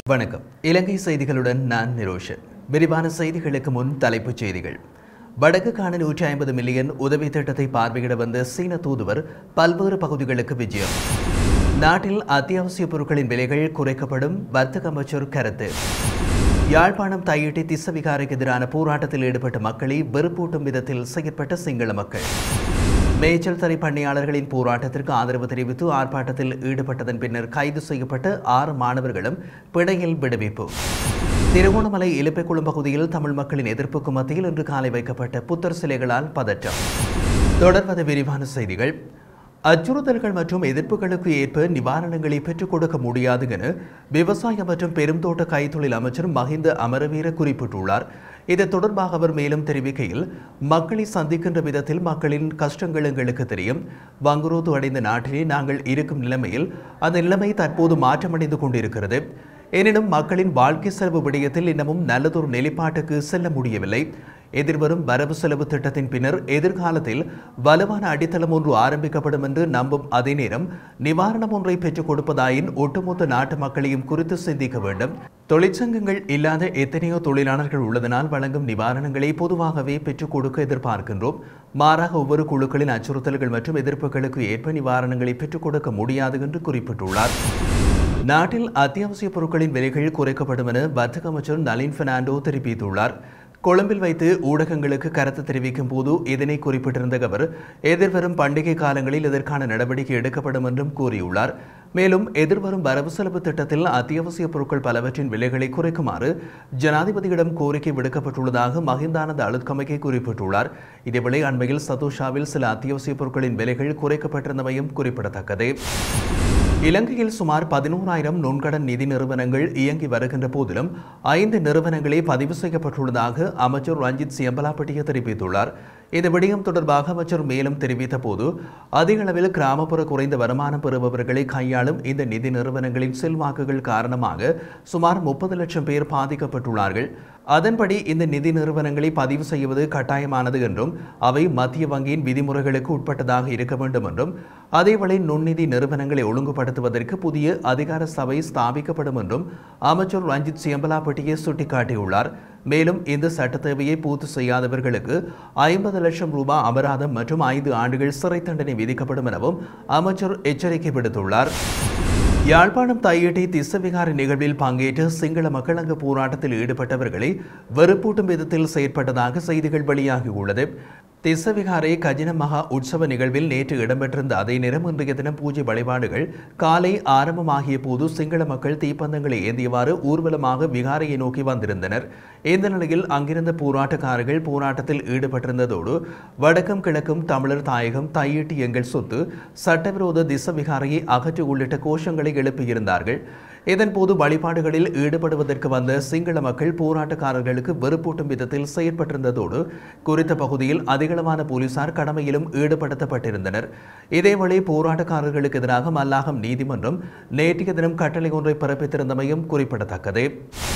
வணக்கம் இலங்கை செய்திகளுடன் நான் நிரோஷன் விரிவான செய்திகளுக்கு முன் தலைப்புச் செய்திகள் வடக்குக்கான நூற்றி ஐம்பது மில்லியன் உதவி திட்டத்தை பார்வையிட வந்த சீன தூதுவர் பல்வேறு பகுதிகளுக்கு விஜயம் நாட்டில் அத்தியாவசிய பொருட்களின் விலைகள் குறைக்கப்படும் வர்த்தக அமைச்சர் கருத்து யாழ்ப்பாணம் தையிட்டி திசவிகாரைக்கு எதிரான போராட்டத்தில் ஈடுபட்ட மக்களை வெறுப்பூட்டும் விதத்தில் செயற்பட்ட சிங்கள மக்கள் மேய்ச்சல் தறி பண்ணையாளர்களின் போராட்டத்திற்கு ஆதரவு தெரிவித்து ஆர்ப்பாட்டத்தில் ஈடுபட்டதன் பின்னர் கைது செய்யப்பட்ட ஆறு மாணவர்களும் பிணையில் விடுவிப்பு திருகோணமலை இலுப்பைக்குளம் பகுதியில் தமிழ் மக்களின் எதிர்ப்புக்கு மத்தியில் இன்று காலை வைக்கப்பட்ட புத்தர் சிலைகளால் பதற்றம் தொடர்வது விரிவான செய்திகள் அச்சுறுத்தல்கள் மற்றும் எதிர்ப்புகளுக்கு ஏற்ப நிவாரணங்களை பெற்றுக் கொடுக்க முடியாது என விவசாய மற்றும் பெருந்தோட்ட கைத்தொழில் அமைச்சர் மஹிந்த அமரவீர குறிப்பிட்டுள்ளார் இது தொடர்பாக அவர் மேலும் தெரிவிக்கையில் மக்களை சந்திக்கின்ற விதத்தில் மக்களின் கஷ்டங்கள் எங்களுக்கு தெரியும் வங்குரோத்து அடைந்த நாட்டிலே நாங்கள் இருக்கும் நிலைமையில் அந்த நிலைமை தற்போது மாற்றமடைந்து கொண்டிருக்கிறது எனினும் மக்களின் வாழ்க்கை செலவு விடயத்தில் இன்னமும் நல்லதொரு நிலைப்பாட்டுக்கு செல்ல முடியவில்லை எதிர்வரும் வரவு செலவு திட்டத்தின் பின்னர் எதிர்காலத்தில் வலுவான அடித்தளம் ஒன்று ஆரம்பிக்கப்படும் என்று நம்பும் அதே நேரம் நிவாரணம் ஒன்றை பெற்றுக் கொடுப்பதாயின் ஒட்டுமொத்த நாட்டு மக்களையும் குறித்து சிந்திக்க வேண்டும் தொழிற்சங்கங்கள் இல்லாத எத்தனையோ தொழிலாளர்கள் உள்ளதனால் வழங்கும் நிவாரணங்களை பொதுவாகவே பெற்றுக் கொடுக்க எதிர்பார்க்கின்றோம் மாறாக ஒவ்வொரு குழுக்களின் அச்சுறுத்தல்கள் மற்றும் எதிர்ப்புகளுக்கு ஏற்ப நிவாரணங்களை பெற்றுக் கொடுக்க முடியாது என்று குறிப்பிட்டுள்ளார் நாட்டில் அத்தியாவசிய பொருட்களின் விலைகள் குறைக்கப்படும் என வர்த்தக அமைச்சர் நளின் பெர்னாண்டோ தெரிவித்துள்ளார் கொழும்பில் வைத்து ஊடகங்களுக்கு கருத்து தெரிவிக்கும் போது இதனை குறிப்பிட்டிருந்த அவர் எதிர்வரும் பண்டிகை காலங்களில் இதற்கான நடவடிக்கை எடுக்கப்படும் என்றும் கூறியுள்ளார் மேலும் எதிர்வரும் வரவு செலவு திட்டத்தில் அத்தியாவசிய பொருட்கள் பலவற்றின் விலைகளை குறைக்குமாறு ஜனாதிபதியிடம் கோரிக்கை விடுக்கப்பட்டுள்ளதாக மஹிந்தானந்த அலுத்கமைக்கை குறிப்பிட்டுள்ளார் இதேவேளை அண்மையில் சதோஷாவில் சில அத்தியாவசிய பொருட்களின் விலைகள் குறைக்கப்பட்டிருந்தமையும் குறிப்பிடத்தக்கது இலங்கையில் சுமார் பதினோராயிரம் நுண்கடன் நிதி நிறுவனங்கள் இயங்கி வருகின்ற போதிலும் ஐந்து நிறுவனங்களே பதிவு செய்யப்பட்டுள்ளதாக அமைச்சர் ரஞ்சித் சியம்பலாப்பட்டிய தெரிவித்துள்ளார் இந்த விடயம் தொடர்பாக அமைச்சர் மேலும் தெரிவித்த போது அதிக அளவில் கிராமப்புற குறைந்த வருமானம் பெறுபவர்களை கையாளும் இந்த நிதி நிறுவனங்களின் செல்வாக்குகள் காரணமாக சுமார் முப்பது லட்சம் பேர் பாதிக்கப்பட்டுள்ளார்கள் அதன்படி இந்த நிதி நிறுவனங்களை பதிவு செய்வது கட்டாயமானது என்றும் அவை மத்திய வங்கியின் விதிமுறைகளுக்கு உட்பட்டதாக இருக்க வேண்டும் என்றும் அதேவேளை நுண்நிதி நிறுவனங்களை ஒழுங்குபடுத்துவதற்கு புதிய அதிகார சபை ஸ்தாபிக்கப்படும் என்றும் அமைச்சர் ரஞ்சித் சியம்பலாப்பட்டியை சுட்டிக்காட்டியுள்ளார் மேலும் இந்த சட்ட தேவையை பூர்த்தி செய்யாதவர்களுக்கு ஐம்பது லட்சம் ரூபாய் அபராதம் மற்றும் ஐந்து ஆண்டுகள் சிறை தண்டனை விதிக்கப்படும் எனவும் அமைச்சர் எச்சரிக்கை விடுத்துள்ளார் யாழ்ப்பாணம் தையிட்டி திசவிகார நிகழ்வில் பங்கேற்று சிங்கள மக்கள் அங்கு போராட்டத்தில் ஈடுபட்டவர்களை வெறுப்பூட்டும் விதத்தில் செயற்பட்டதாக செய்திகள் வெளியாகியுள்ளது திசவிகாரை கஜின மகா உற்சவ நிகழ்வில் நேற்று இடம்பெற்றிருந்த அதே நேரம் இன்றைய தினம் பூஜை வழிபாடுகள் காலை ஆரம்பமாகிய போது சிங்கள மக்கள் தீப்பந்தங்களை ஏந்தியவாறு ஊர்வலமாக விகாரையை நோக்கி வந்திருந்தனர் இந்த நிலையில் அங்கிருந்த போராட்டக்காரர்கள் போராட்டத்தில் ஈடுபட்டிருந்ததோடு வடக்கும் கிழக்கும் தமிழர் தாயகம் தையிட்டு எங்கள் சொத்து சட்டவிரோத திசவிகாரையை அகற்று உள்ளிட்ட கோஷங்களை எழுப்பியிருந்தார்கள் இதன்போது வழிபாடுகளில் ஈடுபடுவதற்கு வந்த சிங்கள மக்கள் போராட்டக்காரர்களுக்கு வெறுப்பூட்டும் விதத்தில் செயற்பட்டிருந்ததோடு குறித்த பகுதியில் அதிகளவான போலீசார் கடமையிலும் ஈடுபடுத்தப்பட்டிருந்தனர் இதேவேளை போராட்டக்காரர்களுக்கு எதிராக மல்லாகம் நீதிமன்றம் நேற்றைய தினம் கட்டளை ஒன்றை பிறப்பித்திருந்தமையும் குறிப்பிடத்தக்கது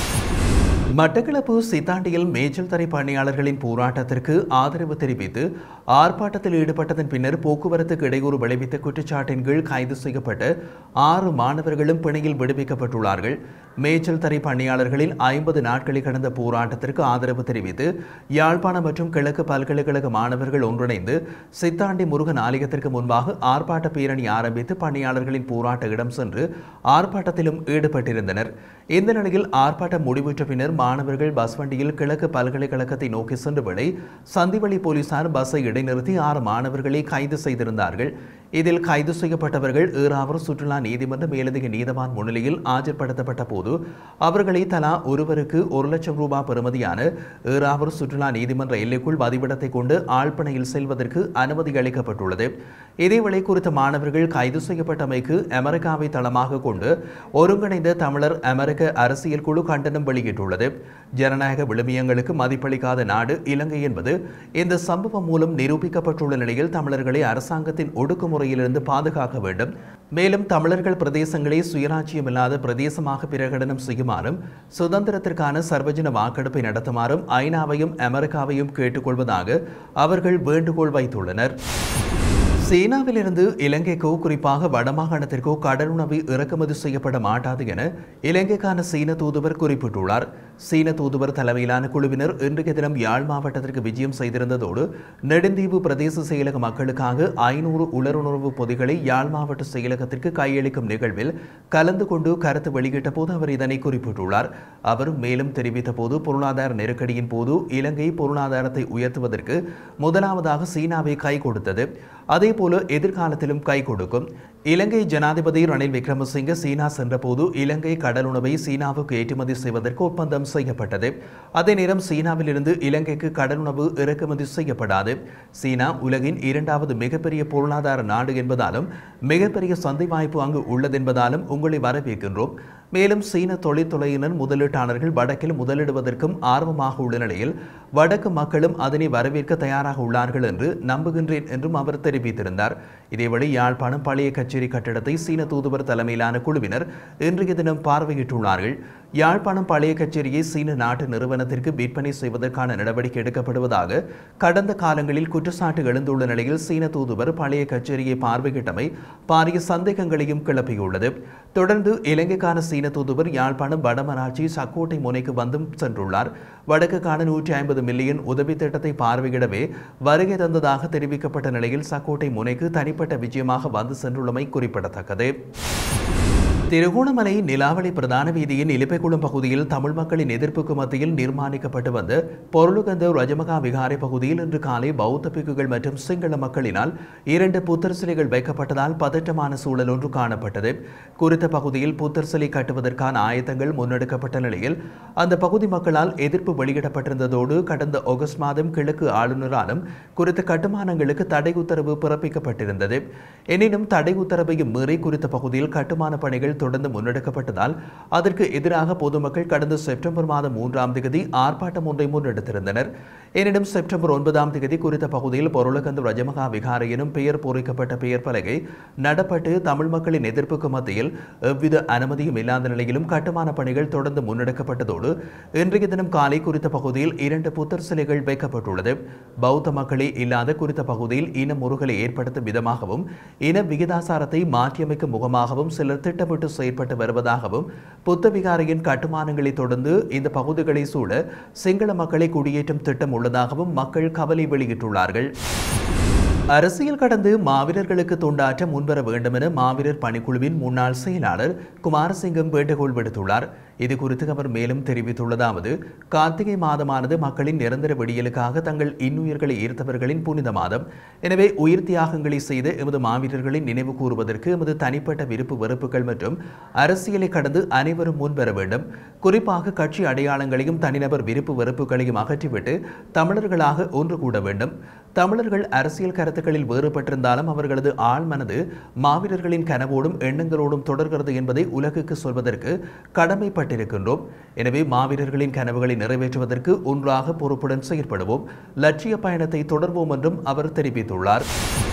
மட்டக்களப்பு சித்தாண்டியில் மேய்ச்சல் தரை பணியாளர்களின் போராட்டத்திற்கு ஆதரவு தெரிவித்து ஆர்ப்பாட்டத்தில் ஈடுபட்டதன் பின்னர் போக்குவரத்துக்கு இடையூறு விளைவித்த குற்றச்சாட்டின் கீழ் கைது செய்யப்பட்ட ஆறு மாணவர்களும் பிணையில் விடுவிக்கப்பட்டுள்ளார்கள் மேய்ச்சல் தரை பணியாளர்களின் ஐம்பது நாட்களை கடந்த போராட்டத்திற்கு ஆதரவு தெரிவித்து யாழ்ப்பாணம் மற்றும் கிழக்கு பல்கலைக்கழக மாணவர்கள் ஒன்றிணைந்து சித்தாண்டி முருகன் ஆலயத்திற்கு முன்பாக ஆர்ப்பாட்ட பேரணி ஆரம்பித்து பணியாளர்களின் போராட்ட இடம் சென்று ஆர்ப்பாட்டத்திலும் ஈடுபட்டிருந்தனர் இந்த நிலையில் ஆர்ப்பாட்டம் முடிவுற்ற பின்னர் மாணவர்கள் பஸ் வண்டியில் கிழக்கு பல்கலைக்கழகத்தை நோக்கி சென்ற வேளை சந்திவழி போலீசார் பஸ்ஸை இடைநிறுத்தி ஆறு மாணவர்களை கைது செய்திருந்தார்கள் இதில் கைது செய்யப்பட்டவர்கள் ஈராவூர் சுற்றுலா நீதிமன்ற மேலதிக நீதவான் முன்னிலையில் ஆஜர்படுத்தப்பட்ட போது அவர்களை தலா ஒருவருக்கு ஒரு லட்சம் ரூபாய் பெறுமதியான ஈராவூர் சுற்றுலா நீதிமன்ற எல்லைக்குள் வதிவிடத்தை கொண்டு ஆழ்பனையில் செல்வதற்கு அனுமதி அளிக்கப்பட்டுள்ளது இதேவேளை குறித்த மாணவர்கள் கைது செய்யப்பட்டமைக்கு அமெரிக்காவை தளமாக கொண்டு ஒருங்கிணைந்த தமிழர் அமெரிக்க அரசியல் குழு கண்டனம் வெளியிட்டுள்ளது ஜனநாயக விழுமியங்களுக்கு மதிப்பளிக்காத நாடு இலங்கை என்பது இந்த சம்பவம் மூலம் நிரூபிக்கப்பட்டுள்ள நிலையில் தமிழர்களை அரசாங்கத்தின் ஒடுக்குமுறையிலிருந்து பாதுகாக்க வேண்டும் மேலும் தமிழர்கள் பிரதேசங்களை சுயராட்சியமில்லாத பிரதேசமாக பிரகடனம் செய்யுமாறும் சுதந்திரத்திற்கான சர்வஜன வாக்கெடுப்பை நடத்துமாறும் ஐநாவையும் அமெரிக்காவையும் கேட்டுக்கொள்வதாக அவர்கள் வேண்டுகோள் வைத்துள்ளனர் சீனாவிலிருந்து இலங்கைக்கோ குறிப்பாக வடமாகாணத்திற்கோ கடலுணவு இறக்குமதி செய்யப்பட மாட்டாது என இலங்கைக்கான சீன தூதுவர் குறிப்பிட்டுள்ளார் சீன தூதுவர் தலைமையிலான குழுவினர் இன்றைய தினம் யாழ் மாவட்டத்திற்கு விஜயம் செய்திருந்ததோடு நெடுந்தீவு பிரதேச செயலக மக்களுக்காக ஐநூறு உலருணர்வு பொதிகளை யாழ் மாவட்ட செயலகத்திற்கு கையளிக்கும் நிகழ்வில் கலந்து கொண்டு கருத்து வெளியிட்ட போது அவர் இதனை குறிப்பிட்டுள்ளார் அவர் மேலும் தெரிவித்த போது பொருளாதார நெருக்கடியின் போது இலங்கை பொருளாதாரத்தை உயர்த்துவதற்கு முதலாவதாக சீனாவை கை கொடுத்தது அதேபோல எதிர்காலத்திலும் கை கொடுக்கும் இலங்கை ஜனாதிபதி ரணில் விக்ரமசிங்க சீனா சென்றபோது இலங்கை கடலுணவை சீனாவுக்கு ஏற்றுமதி செய்வதற்கு ஒப்பந்தம் செய்யப்பட்டது அதே நேரம் சீனாவிலிருந்து இலங்கைக்கு கடலுணவு இறக்குமதி செய்யப்படாது சீனா உலகின் இரண்டாவது மிகப்பெரிய பொருளாதார நாடு என்பதாலும் மிகப்பெரிய சந்தை வாய்ப்பு அங்கு உள்ளதென்பதாலும் உங்களை வரவேற்கின்றோம் மேலும் சீன தொழில்துறையினர் முதலீட்டாளர்கள் வடக்கில் முதலிடுவதற்கும் ஆர்வமாக உள்ள நிலையில் வடக்கு மக்களும் அதனை வரவேற்க தயாராக உள்ளார்கள் என்று நம்புகின்றேன் என்றும் அவர் தெரிவித்திருந்தார் இதேவழி யாழ்ப்பாணம் பழைய கச்சேரி கட்டிடத்தை சீன தூதுவர் தலைமையிலான குழுவினர் இன்றைய தினம் பார்வையிட்டுள்ளார்கள் யாழ்ப்பாணம் பழைய கச்சேரியை சீன நாட்டு நிறுவனத்திற்கு விற்பனை செய்வதற்கான நடவடிக்கை எடுக்கப்படுவதாக கடந்த காலங்களில் குற்றச்சாட்டு எழுந்துள்ள நிலையில் சீன தூதுவர் பழைய கச்சேரியை பார்வையிட்டமை பாரிய சந்தேகங்களையும் கிளப்பியுள்ளது தொடர்ந்து இலங்கைக்கான சீன தூதுவர் யாழ்ப்பாணம் வடமராட்சி சக்கோட்டை முனைக்கு வந்தும் சென்றுள்ளார் வடக்குக்கான நூற்றி ஐம்பது மில்லியன் உதவி திட்டத்தை பார்வையிடவே வருகை தந்ததாக தெரிவிக்கப்பட்ட நிலையில் சக்கோட்டை முனைக்கு தனிப்பட்ட விஜயமாக வந்து சென்றுள்ளமை குறிப்பிடத்தக்கது திருகோணமலை நிலாவளி பிரதான வீதியின் இலிப்பைக்குளம் பகுதியில் தமிழ் மக்களின் எதிர்ப்புக்கு மத்தியில் நிர்மாணிக்கப்பட்டு வந்த பொருளுகந்த ரஜமகா விகாரை பகுதியில் இன்று காலை பௌத்த பிக்குகள் மற்றும் சிங்கள மக்களினால் இரண்டு புத்தர் சிலைகள் வைக்கப்பட்டதால் பதற்றமான சூழல் ஒன்று காணப்பட்டது குறித்த பகுதியில் புத்தர் சிலை கட்டுவதற்கான ஆயத்தங்கள் முன்னெடுக்கப்பட்ட நிலையில் அந்த பகுதி மக்களால் எதிர்ப்பு வெளியிடப்பட்டிருந்ததோடு கடந்த ஆகஸ்ட் மாதம் கிழக்கு ஆளுநராலும் குறித்த கட்டுமானங்களுக்கு தடை உத்தரவு பிறப்பிக்கப்பட்டிருந்தது எனினும் தடை உத்தரவையும் மீறி குறித்த பகுதியில் கட்டுமான பணிகள் தொடர்ந்து முன்னெடுக்கப்பட்டதால் அதற்கு எதிராக பொதுமக்கள் கடந்த செப்டம்பர் மாதம் மூன்றாம் தேதி ஆர்ப்பாட்டம் ஒன்றை முன்னெடுத்திருந்தனர் எனினும் செப்டம்பர் ஒன்பதாம் தேதி குறித்த பகுதியில் பொருளகந்து ரஜமகா விகாரை எனும் பெயர் பொறிக்கப்பட்ட பெயர் பலகை நடப்பட்டு தமிழ் மக்களின் எதிர்ப்புக்கு மத்தியில் எவ்வித அனுமதியும் இல்லாத நிலையிலும் கட்டுமான பணிகள் தொடர்ந்து முன்னெடுக்கப்பட்டதோடு இன்றைய தினம் காலை குறித்த பகுதியில் இரண்டு புத்தர் சிலைகள் வைக்கப்பட்டுள்ளது பௌத்த மக்களே இல்லாத குறித்த பகுதியில் இன முறுகலை ஏற்படுத்தும் விதமாகவும் இன விகிதாசாரத்தை மாற்றியமைக்கும் முகமாகவும் சிலர் திட்டமிட்டு செயற்பட்டு வருவதாகவும் புத்த விகாரையின் கட்டுமானங்களை தொடர்ந்து இந்த பகுதிகளை சூழ சிங்கள மக்களை குடியேற்றும் திட்டம் உள்ளதாகவும் மக்கள் கவலை வெளியிட்டுள்ளார்கள் அரசியல் கடந்து மாவீரர்களுக்கு தொண்டாற்ற முன்வர வேண்டும் என மாவீரர் பணிக்குழுவின் முன்னாள் செயலாளர் குமாரசிங்கம் வேண்டுகோள் விடுத்துள்ளார் இது குறித்து அவர் மேலும் தெரிவித்துள்ளதாவது கார்த்திகை மாதமானது மக்களின் நிரந்தர விடியலுக்காக தங்கள் இன்னுயிர்களை ஈர்த்தவர்களின் புனித மாதம் எனவே உயிர் தியாகங்களை செய்த எமது மாவீரர்களை நினைவு கூறுவதற்கு எமது தனிப்பட்ட விருப்பு வெறுப்புகள் மற்றும் அரசியலை கடந்து அனைவரும் முன்வர வேண்டும் குறிப்பாக கட்சி அடையாளங்களையும் தனிநபர் விருப்பு வெறுப்புகளையும் அகற்றிவிட்டு தமிழர்களாக ஒன்று கூட வேண்டும் தமிழர்கள் அரசியல் கருத்துக்களில் வேறுபட்டிருந்தாலும் அவர்களது ஆழ்மனது மாவீரர்களின் கனவோடும் எண்ணங்களோடும் தொடர்கிறது என்பதை உலகுக்கு சொல்வதற்கு கடமைப்பட்டிருக்கின்றோம் எனவே மாவீரர்களின் கனவுகளை நிறைவேற்றுவதற்கு ஒன்றாக பொறுப்புடன் செயற்படுவோம் லட்சிய பயணத்தை தொடர்வோம் என்றும் அவர் தெரிவித்துள்ளார்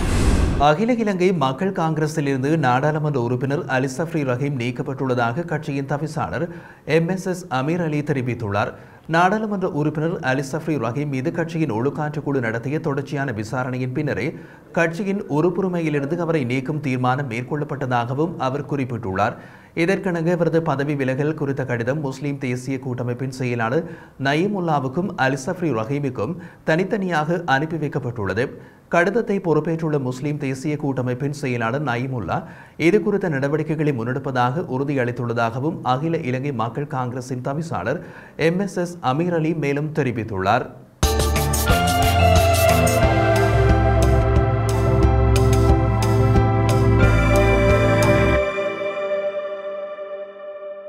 அகில இலங்கை மக்கள் காங்கிரஸிலிருந்து நாடாளுமன்ற உறுப்பினர் அலிசப்ரி ரஹீம் நீக்கப்பட்டுள்ளதாக கட்சியின் தவிசாளர் M S S Ameer Ali தெரிவித்துள்ளார் நாடாளுமன்ற உறுப்பினர் அலிசப்ரி ரஹீம் மீது கட்சியின் ஒழுக்காற்று குழு நடத்திய தொடர்ச்சியான விசாரணையின் பின்னரே கட்சியின் உறுப்புரிமையிலிருந்து அவரை நீக்கும் தீர்மானம் மேற்கொள்ளப்பட்டதாகவும் அவர் குறிப்பிட்டுள்ளார் இதற்கிணங்க இவரது பதவி விலகல் குறித்த கடிதம் முஸ்லிம் தேசிய கூட்டமைப்பின் செயலாளர் நயீமுல்லாவுக்கும் அலிசப்ரி ரஹீமுக்கும் தனித்தனியாக அனுப்பி வைக்கப்பட்டுள்ளது கடிதத்தை பொறுப்பேற்றுள்ள முஸ்லிம் தேசிய கூட்டமைப்பின் செயலாளர் நயீமுல்லா இது குறித்த நடவடிக்கைகளை முன்னெடுப்பதாக உறுதியளித்துள்ளதாகவும் அகில இலங்கை மக்கள் காங்கிரசின் தவிசாளர் M S S Ameer Ali மேலும் தெரிவித்துள்ளார்